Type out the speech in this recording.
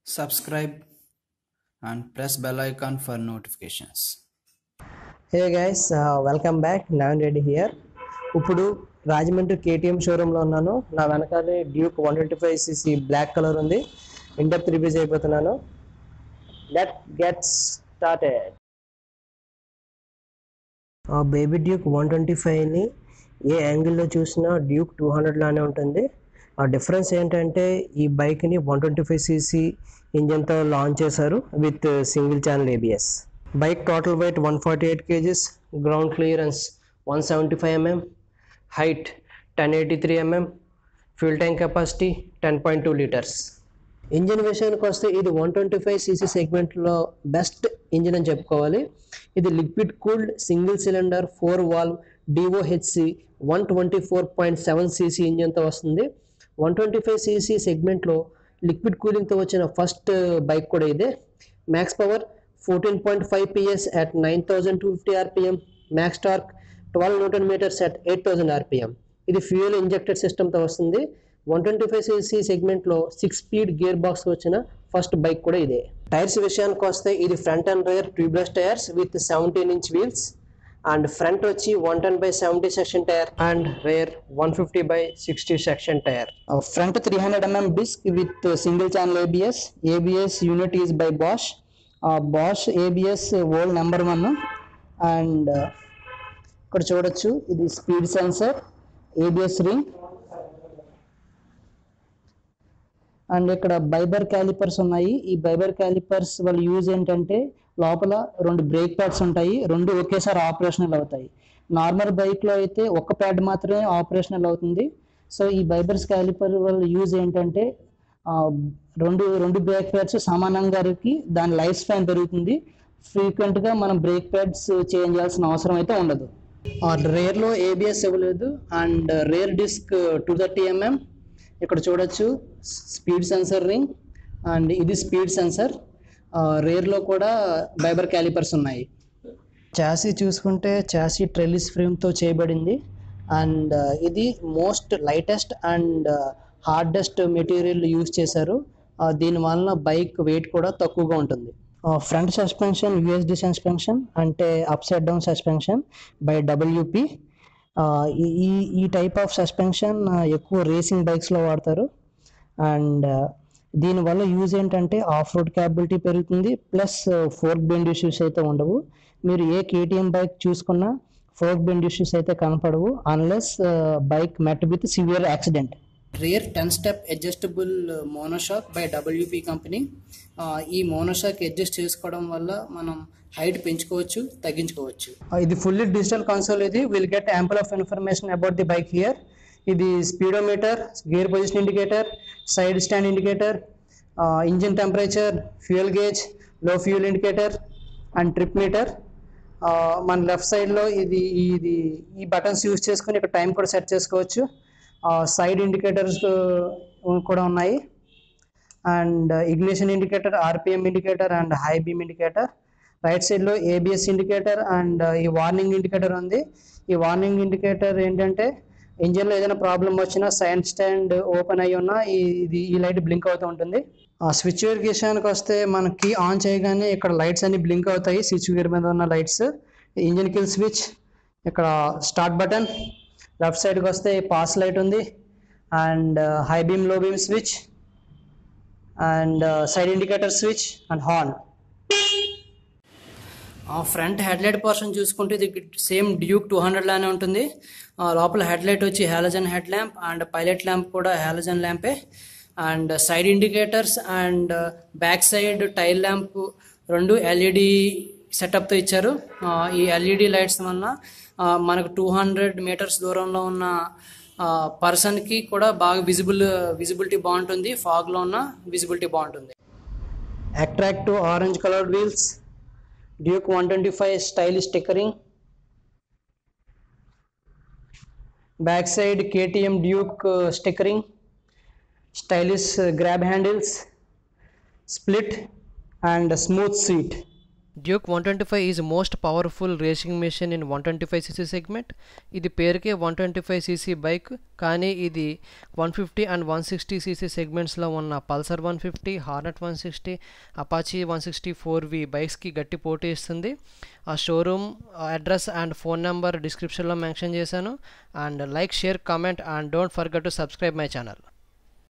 subscribe and press bell icon for notifications hey guys welcome back నాన్ Reddy here ఇప్పుడు Rajahmundry KTM షోరూంలో ఉన్నాను నా వెనకాలే Duke one twenty five cc black colour ఉంది ఇండెప్త్ రివ్యూస్ అయిపోతున్నాను లెట్ గెట్ స్టార్టెడ్ ఆ బేబీ డ్యూక్ వన్ ట్వంటీ ఫైవ్ని ఏ యాంగిల్లో చూసినా డ్యూక్ టూ హండ్రెడ్ లానే ఉంటుంది ఆ డిఫరెన్స్ ఏంటంటే ఈ బైక్ని వన్ ట్వంటీ ఫైవ్ సీసీ ఇంజన్తో లాంచ్ చేశారు with single channel ABS bike total weight one forty eight kgs ground clearance one seventy five mm height ten eighty three mm fuel tank capacity ten point two litres engine విషయానికి వస్తే ఇది one twenty five cc సెగ్మెంట్లో best engine అని చెప్పుకోవాలి ఇది liquid cooled single cylinder four valve DOHC one twenty four point seven cc ఇంజిన్తో వస్తుంది one twenty five cc సెగ్మెంట్లో లిక్విడ్ కూలింగ్తో వచ్చిన ఫస్ట్ బైక్ కూడా ఇదే max power fourteen point five PS at nine thousand two fifty RPM max torque twelve newton metres at eight thousand RPM ఇది fuel injected సిస్టమ్తో వస్తుంది వన్ ట్వంటీ ఫైవ్ సీసీ సెగ్మెంట్లో six speed gear box వచ్చిన first bike కూడా ఇదే tyres విషయానికి వస్తే ఇది front and rear tubeless tyres with seventeen inch wheels and front వచ్చి one ten by seventy section tyre and rear one fifty by sixty section tyre front three hundred mm disc with single channel ABS ABS unit is by Bosch Bosch ABS old number one and ఇక్కడ చూడొచ్చు ఇది speed sensor ABS ring and ఇక్కడ Bybre calipers ఉన్నాయి ఈ బైబర్ callipers వాళ్ళ use ఏంటంటే లోపల రెండు బ్రేక్ ప్యాడ్స్ ఉంటాయి రెండు ఒకేసారి ఆపరేషనల్ అవుతాయి నార్మల్ బైక్లో అయితే ఒక ప్యాడ్ మాత్రమే ఆపరేషనల్ అవుతుంది సో ఈ బైబర్స్ క్యాలిపర్ వల్ల యూజ్ ఏంటంటే ఆ, రెండు రెండు బ్రేక్ ప్యాడ్స్ సమానంగా రికి దాని లైఫ్ స్పాన్ పెరుగుతుంది ఫ్రీక్వెంట్గా మనం బ్రేక్ ప్యాడ్స్ చేంజ్ చేయాల్సిన అవసరం అయితే ఉండదు రేర్లో ఏబిఎస్ ఇవ్వలేదు and rear disc two thirty mm ఇక్కడ చూడొచ్చు స్పీడ్ సెన్సర్ రింగ్ అండ్ ఇది స్పీడ్ సెన్సర్ రేర్లో కూడా బైబర్ క్యాలిపర్స్ ఉన్నాయి చాసీ చూసుకుంటే చాసీ ట్రెలిస్ ఫ్రేమ్తో చేయబడింది అండ్ ఇది most lightest and hardest material use చేశారు ఆ, దీని వలన బైక్ వెయిట్ కూడా తక్కువగా ఉంటుంది ఫ్రంట్ సస్పెన్షన్ యూఎస్డి సస్పెన్షన్ అంటే up side down suspension by WP ఈ ఈ- ఈ టైప్ ఆఫ్ సస్పెన్షన్ ఎక్కువ రేసింగ్ బైక్స్లో వాడతారు అండ్ దీనివల్ల యూజ్ ఏంటంటే ఆఫ్ రోడ్ క్యాపబిలిటీ పెరుగుతుంది ప్లస్ ఫోర్క్ బెండ్ ఇష్యూస్ అయితే ఉండవు మీరు ఏ కేటీఎం బైక్ చూసుకున్నా ఫోర్క్ బెండ్ ఇష్యూస్ అయితే కనపడవు unless bike met with severe accident rear ten step adjustable monoshock by WP company ఈ మోనోషాక్ అడ్జస్ట్ చేసుకోవడం వల్ల మనం హైట్ పెంచుకోవచ్చు తగ్గించుకోవచ్చు ఇది ఫుల్లీ డిజిటల్ కన్సోల్ ఇది will get ample of information about the bike here ఇది speedometer gear position indicator side stand indicator engine temperature fuel gauge low fuel indicator and trip meter మన left సైడ్లో ఇది ఇది ఈ బటన్స్ యూస్ చేసుకొని ఇక్కడ time కూడా సెట్ చేసుకోవచ్చు సైడ్ ఇండికేటర్స్ కూడా ఉన్నాయి and ignition indicator RPM indicator and high beam indicator right సైడ్లో ఏబిఎస్ ఇండికేటర్ అండ్ ఈ వార్నింగ్ ఇండికేటర్ ఉంది ఈ వార్నింగ్ ఇండికేటర్ ఏంటంటే ఇంజిన్లో ఏదైనా ప్రాబ్లం వచ్చినా సైడ్ స్టాండ్ ఓపెన్ అయ్యి ఉన్నా ఈ- ఇది ఈ లైట్ బ్లింక్ అవుతూ ఉంటుంది ఆ స్విచ్ వేర్ విషయానికి వస్తే మనకి ఆన్ చేయగానే ఇక్కడ లైట్స్ అన్ని బ్లింక్ అవుతాయి స్విచ్ వేర్ మీద ఉన్న లైట్స్ ఇంజిన్ కిల్ స్విచ్ ఇక్కడ స్టార్ట్ బటన్ లెఫ్ట్ సైడ్కి వస్తే పాస్ లైట్ ఉంది and high beam low beam switch and side indicator switch and horn front headlight portion చూసుకుంటే ఇది సేమ్ డ్యూక్ టూ హండ్రెడ్ లానే ఉంటుంది ఆ, లోపల హెడ్లైట్ వచ్చి halogen head lamp and pilot lamp కూడా హ్యాలజన్ ల్యాంపే and side indicators and back side tail lamp రెండు ఎల్ఈడి సెటప్తో ఇచ్చారు ఆ, ఈ ఎల్ఈడి లైట్స్ వలన ఆ, మనకు టూ హండ్రెడ్ మీటర్స్ దూరంలో ఉన్న పర్సన్కి కూడా బాగా విజిబుల్ విజిబిలిటీ బాగుంటుంది ఫాగ్లో ఉన్న విజిబిలిటీ బాగుంటుంది attractive orange coloured wheels Duke one twenty five stylish stickering back side KTM Duke stickering stylish grab handles split and smooth seat Duke one twenty five is most powerful racing machine in one twenty five cc segment ఇది పేరుకే one twenty five cc bike కానీ ఇది one fifty and one sixty cc సెగ్మెంట్స్లో ఉన్న Pulsar one fifty Hornet one sixty Apache one sixty four V బైక్స్కి గట్టి పోటీ ఇస్తుంది ఆ showroom address and phone number డిస్క్రిప్షన్లో మెన్షన్ చేశాను and like share comment and don't forget to subscribe my channel